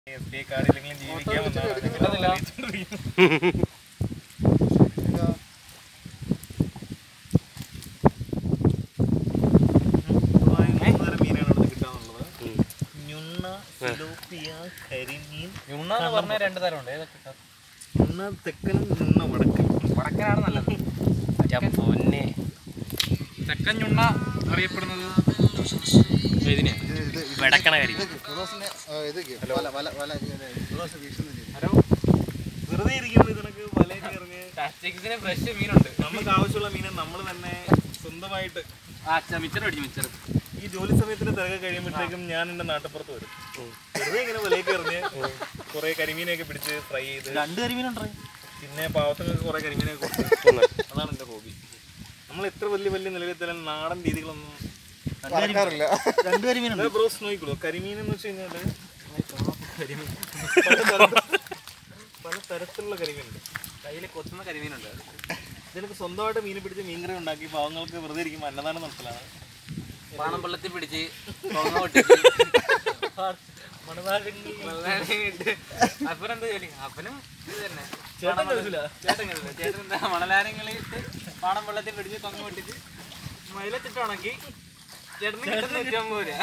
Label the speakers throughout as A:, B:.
A: S B I കാർഡില്ലെങ്കിലും ജീവിക്കാൻ വന്നതാണ് ഞങ്ങൾ തെളിയിച്ചുകൊണ്ടിരിക്കുന്നു. പൊതുവായി മൂന്ന് തരം മീനാണ് ഇവിടെ കിട്ടാനുള്ളത് ഞുണ്ണ സിലോപ്പിയ കരിമീൻ
B: യുണ്ണാന്ന് പറഞ്ഞ രണ്ട് തരമുണ്ട് ഏതൊക്കെ
A: ഞുണ്ണ തെക്കനും ഞുണ്ണ വടക്കനും
B: വടക്കനാണ് നല്ലത്
C: പൊന്നെ
B: തെക്കൻ ഞുണ്ണ അറിയപ്പെടുന്നത് ഇതിനെ
C: വെടക്കണ കരി
A: ഹലോ വെറുതെ ഇരിക്കുമ്പോൾ ഇതിനൊക്കെ വലയൊക്കെ ഇറങ്ങി
B: ടാസ്റ്റിക്സിന് ഫ്രഷ് മീനുണ്ട്
A: നമുക്ക് ആവശ്യമുള്ള മീനെ നമ്മൾ തന്നെ സ്വന്തമായിട്ട്
B: ആ മിച്ചർ അടിച്ചു മിച്ചർ
A: ഈ ജോലി സമയത്തിന് തിരക്ക് കഴിയുമ്പോഴത്തേക്കും ഞാൻ എൻ്റെ നാട്ടുപുറത്ത് വരും വെറുതെ ഇങ്ങനെ വലയൊക്കെ എറിഞ്ഞ് കുറെ കരിമീനൊക്കെ പിടിച്ച് ഫ്രൈ ചെയ്ത്
C: രണ്ട് കരിമീനുണ്ടോ
A: പിന്നെ പാവത്തങ്ങൾക്ക് കുറെ കരിമീനൊക്കെ കൊടുത്ത് അതാണ് എൻ്റെ ഹോബി നമ്മൾ എത്ര വലിയ വലിയ നിലവിലെത്താൻ നാടൻ രീതികളൊന്നും
C: രണ്ട് കരിമീനുണ്ട്
A: ബ്രോസ് നോക്കിക്കോളൂ കരിമീൻ എന്ന് വെച്ച് കഴിഞ്ഞാൽ കരിമീൻ പല തരത്തിൽ- പല തരത്തിലുള്ള കരിമീനുണ്ട്
B: കയ്യിൽ കൊത്തുന്ന കരിമീനുണ്ട്
A: ഇതിനൊക്കെ സ്വന്തമായിട്ട് മീൻ പിടിച്ച് മീൻകറി ഉണ്ടാക്കി പാവങ്ങൾക്ക് വെറുതെ ഇരിക്കുമ്പോൾ അന്നദാനം നടത്തലാണ്
B: പാണം വെള്ളത്തിൽ പിടിച്ച് കൊങ്ങ പൊട്ടിച്ച് മണലാരങ്ങിട്ട് അപ്പനും എന്താ ജോലി അപ്പനും ഇത് തന്നെ
A: ചേട്ടൻ ഗൾഫിലാ?
B: ചേട്ടൻ ഗൾഫിലാ. ചേട്ടൻ എന്താ മണലാരങ്ങളിട്ട് പാണം വെള്ളത്തിൽ പിടിച്ച് കൊങ്ങ പൊട്ടിച്ച് മയിലത്തിട്ട് ഉണക്കി ചേട്ടന് കിട്ടുന്ന ഏറ്റവും പോരാ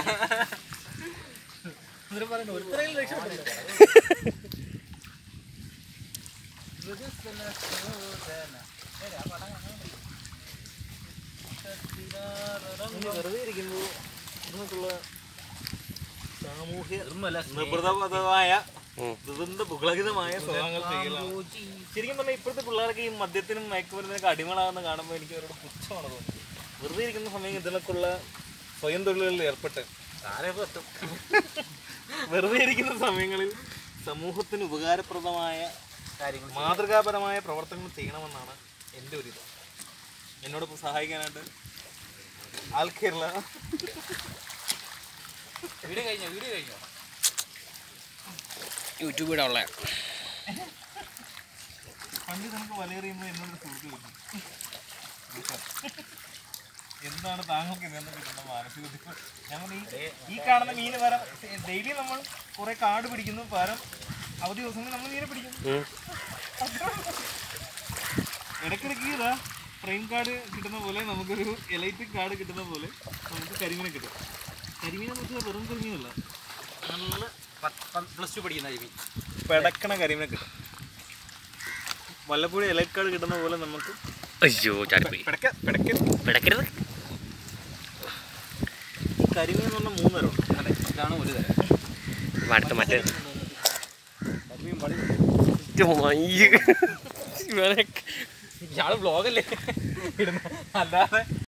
A: ഇനി വെറുതെ ഇരിക്കുമ്പോൾ നമുക്കുള്ള സാമൂഹ്യ നിർബന്ധമായ ദുരന്ത ബുകളകിതമായ സ്വഭാവങ്ങൾ ചെയ്യലാണ് ശരിക്കും പറഞ്ഞാൽ ഇപ്പോഴത്തെ പിള്ളേർക്ക് ഈ മദ്യത്തിനും മയക്കുമരുന്നിനൊക്കെ അടിമകളാകുന്ന കാണുമ്പോൾ എനിക്ക് അവരോട് പുച്ഛമാണ് തോന്നുന്നത് വെറുതെ ഇരിക്കുന്ന സമയം ഇതിനൊക്കെയുള്ള സ്വയം തൊഴിലുകളിൽ ഏർപ്പെട്ട്
B: താരൊക്കെ എത്തും
A: വെറുതെ ഇരിക്കുന്ന സമയങ്ങളിൽ സമൂഹത്തിന് ഉപകാരപ്രദമായ
B: കാര്യങ്ങൾ
A: മാതൃകാപരമായ പ്രവർത്തനങ്ങൾ ചെയ്യണമെന്നാണ് എൻ്റെ ഒരു ഇത് എന്നോടൊപ്പം സഹായിക്കാനായിട്ട് ആൽ കേരള
B: വീഡിയോ കഴിഞ്ഞോ വീഡിയോ കഴിഞ്ഞോ
C: യൂട്യൂബ് ഇടാൻ ഉള്ള
A: പണ്ട് നമുക്ക് വലയെറിയുമ്പോൾ എന്നോട് സുഹൃത്ത് ചോദിക്കും എന്താണ് താങ്കൾക്ക് ഇതെന്ന് കിട്ടുന്ന മാനസിക ബുദ്ധിമുട്ട് ഞങ്ങൾ ഈ ഈ കാണുന്ന മീന് പരം ഡെയിലി നമ്മൾ കുറെ കാട് പിടിക്കുന്നു പരം അവധി ദിവസങ്ങളിൽ നമ്മൾ മീനെ പിടിക്കുന്നു ഇടയ്ക്കിടയ്ക്ക് ഇതാ ഫ്രെയിം കാർഡ് കിട്ടുന്ന പോലെ നമുക്കൊരു എലൈറ്റ് കാർഡ് കിട്ടുന്ന പോലെ നമുക്ക് കരിമീനെ കിട്ടും കരിമീനെ വെച്ചാൽ വെറും കരിമീനല്ല നല്ല
B: പ്ലസ് ടു പഠിക്കുന്ന ജിമി
A: പെടക്കണ കരിമീനെ കിട്ടും വല്ലപ്പോഴും എലൈറ്റ് കാർഡ് കിട്ടുന്ന പോലെ നമുക്ക്
C: അയ്യോ ചാടിപ്പോയി
A: പെടക്ക പെടക്ക
C: പിടക്കരുത്
A: ഈ കരിമീൻ എന്ന് പറഞ്ഞാൽ മൂന്ന് തരം
B: അതെ ഇതാണ് ഒരു തരം
C: അടുത്ത മറ്റേ
A: കരിമീൻ പണി
C: ഇവനെ
B: ഇയാള് ബ്ലോഗല്ലേ ഇടുന്ന അല്ലാതെ